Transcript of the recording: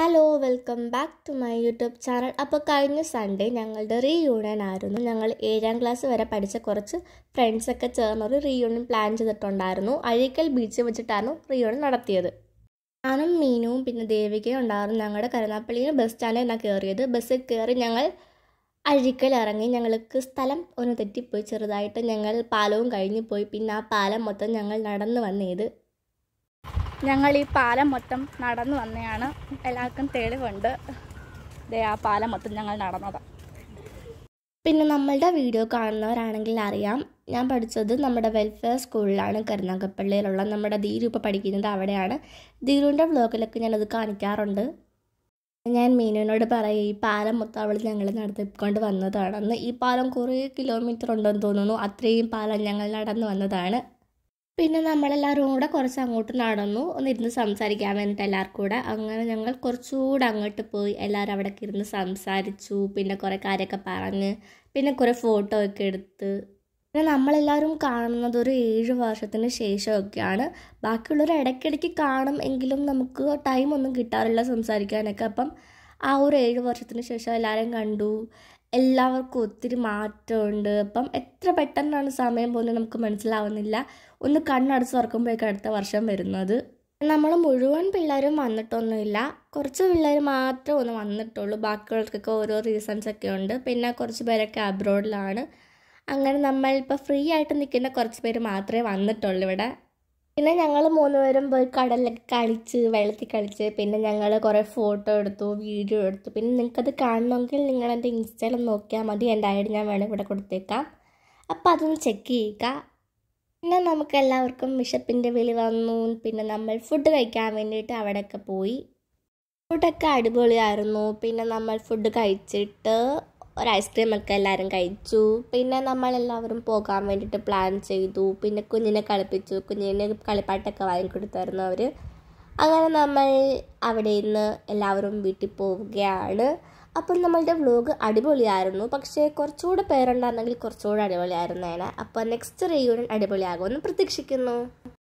hello welcome back to my YouTube channel അപ്പോൾ കഴിഞ്ഞ Sunday ഞങ്ങളുടെ റീയൂണിയൻ ആയിരുന്നു ഞങ്ങൾ ഏഴാം ക്ലാസ് വരെ പഠിച്ച കുറച്ച് ഫ്രണ്ട്സൊക്കെ ചേർന്നൊരു റീയൂണിയൻ പ്ലാൻ ചെയ്തിട്ടുണ്ടായിരുന്നു അഴീക്കൽ ബീച്ച് വെച്ചിട്ടായിരുന്നു റീയൂണിയൻ നടത്തിയത് ഞാനും മീനുവും പിന്നെ ദേവികയും ഉണ്ടായിരുന്നു ഞങ്ങളുടെ കരുനാപ്പള്ളിയിൽ ബസ് സ്റ്റാൻഡിൽ നിന്നാണ് കയറിയത് ബസ്സിൽ കയറി ഞങ്ങൾ അഴീക്കൽ ഇറങ്ങി ഞങ്ങൾക്ക് സ്ഥലം ഒന്ന് തെറ്റിപ്പോയി ചെറുതായിട്ട് ഞങ്ങൾ പാലവും കഴിഞ്ഞ് പോയി പിന്നെ ആ പാലം മൊത്തം ഞങ്ങൾ നടന്നു വന്നേത് ഞങ്ങൾ ഈ പാലം മൊത്തം നടന്നു വന്നതാണ് എല്ലാവർക്കും തെളിവുണ്ട് ദേ ആ പാലം മൊത്തം ഞങ്ങൾ നടന്നതാണ് പിന്നെ നമ്മളുടെ വീഡിയോ കാണുന്നവരാണെങ്കിൽ അറിയാം ഞാൻ പഠിച്ചത് നമ്മുടെ വെൽഫെയർ സ്കൂളിലാണ് കരുനാഗപ്പള്ളിയിലുള്ള നമ്മുടെ ധീരു ഇപ്പോൾ പഠിക്കുന്നത് അവിടെയാണ് ധീരുവിൻ്റെ വ്ലോഗിലൊക്കെ ഞാനത് കാണിക്കാറുണ്ട് ഞാൻ മീനുവിനോട് പറയും ഈ പാലം മൊത്തം അവൾ ഞങ്ങൾ നടത്തിക്കൊണ്ട് വന്നതാണെന്ന് ഈ പാലം കുറേ കിലോമീറ്റർ ഉണ്ടെന്ന് തോന്നുന്നു അത്രയും പാലം ഞങ്ങൾ നടന്നു വന്നതാണ് പിന്നെ നമ്മളെല്ലാവരും കൂടെ കുറച്ച് അങ്ങോട്ട് നടന്നു ഒന്നിരുന്ന് സംസാരിക്കാൻ വേണ്ടിയിട്ട് എല്ലാവർക്കും കൂടെ അങ്ങനെ ഞങ്ങൾ കുറച്ചുകൂടെ അങ്ങോട്ട് പോയി എല്ലാവരും അവിടെ ഇരുന്ന് സംസാരിച്ചു പിന്നെ കുറേ കാര്യമൊക്കെ പറഞ്ഞ് പിന്നെ കുറേ ഫോട്ടോ ഒക്കെ എടുത്ത് പിന്നെ നമ്മളെല്ലാവരും കാണുന്നത് ഒരു ഏഴ് വർഷത്തിന് ശേഷമൊക്കെയാണ് ബാക്കിയുള്ളവർ ഇടയ്ക്കിടയ്ക്ക് കാണും എങ്കിലും നമുക്ക് ടൈം ഒന്നും കിട്ടാറില്ല സംസാരിക്കാനൊക്കെ അപ്പം ആ ഒരു ഏഴ് വർഷത്തിന് ശേഷം എല്ലാവരെയും കണ്ടു എല്ലാവർക്കും ഒത്തിരി മാറ്റമുണ്ട് അപ്പം എത്ര പെട്ടെന്നാണ് സമയം പോകുന്നത് നമുക്ക് മനസ്സിലാവുന്നില്ല ഒന്ന് കണ്ണടച്ച് തുറക്കുമ്പോഴേക്കും അടുത്ത വർഷം വരുന്നത് നമ്മൾ മുഴുവൻ പിള്ളേരും വന്നിട്ടൊന്നുമില്ല കുറച്ച് പിള്ളേർ മാത്രമേ ഒന്ന് വന്നിട്ടുള്ളൂ ബാക്കിയുള്ളവർക്കൊക്കെ ഓരോ റീസൺസ് ഒക്കെ ഉണ്ട് പിന്നെ കുറച്ച് പേരൊക്കെ അബ്രോഡിലാണ് അങ്ങനെ നമ്മൾ ഇപ്പോൾ ഫ്രീ ആയിട്ട് നിൽക്കുന്ന കുറച്ച് പേര് മാത്രമേ വന്നിട്ടുള്ളൂ ഇവിടെ പിന്നെ ഞങ്ങൾ മൂന്നുപേരും പോയി കടലിലൊക്കെ കളിച്ച് വെള്ളത്തിൽ കളിച്ച് പിന്നെ ഞങ്ങൾ കുറേ ഫോട്ടോ എടുത്തു വീഡിയോ എടുത്തു പിന്നെ നിങ്ങൾക്കത് കാണണമെങ്കിൽ നിങ്ങൾ എൻ്റെ ഇൻസ്റ്റയിൽ നോക്കിയാൽ മതി എൻ്റെ ഐ ഡി ഞാൻ വേണമെങ്കിൽ ഇവിടെ കൊടുത്തേക്കാം അപ്പോൾ അതൊന്ന് ചെക്ക് ചെയ്യുക പിന്നെ നമുക്ക് എല്ലാവർക്കും വിശപ്പിൻ്റെ വിളി വന്നു പിന്നെ നമ്മൾ ഫുഡ് കഴിക്കാൻ വേണ്ടിയിട്ട് അവിടെയൊക്കെ പോയി ഫുഡൊക്കെ അടിപൊളിയായിരുന്നു പിന്നെ നമ്മൾ ഫുഡ് കഴിച്ചിട്ട് ഒരു ഐസ്ക്രീം ഒക്കെ എല്ലാവരും കഴിച്ചു പിന്നെ നമ്മളെല്ലാവരും പോകാൻ വേണ്ടിയിട്ട് പ്ലാൻ ചെയ്തു പിന്നെ കുഞ്ഞിനെ കളിപ്പിച്ചു കുഞ്ഞിന് കളിപ്പാട്ടൊക്കെ വാങ്ങിക്കൊടുത്തായിരുന്നു അവർ അങ്ങനെ നമ്മൾ അവിടെ നിന്ന് എല്ലാവരും വീട്ടിൽ പോവുകയാണ് അപ്പോൾ നമ്മളുടെ വ്ലോഗ് അടിപൊളിയായിരുന്നു പക്ഷേ കുറച്ചുകൂടെ പേരുണ്ടായിരുന്നെങ്കിൽ കുറച്ചുകൂടെ അടിപൊളിയായിരുന്നേനെ അപ്പോൾ നെക്സ്റ്റ് റീയൂണിയൻ അടിപൊളിയാകുമെന്ന് പ്രതീക്ഷിക്കുന്നു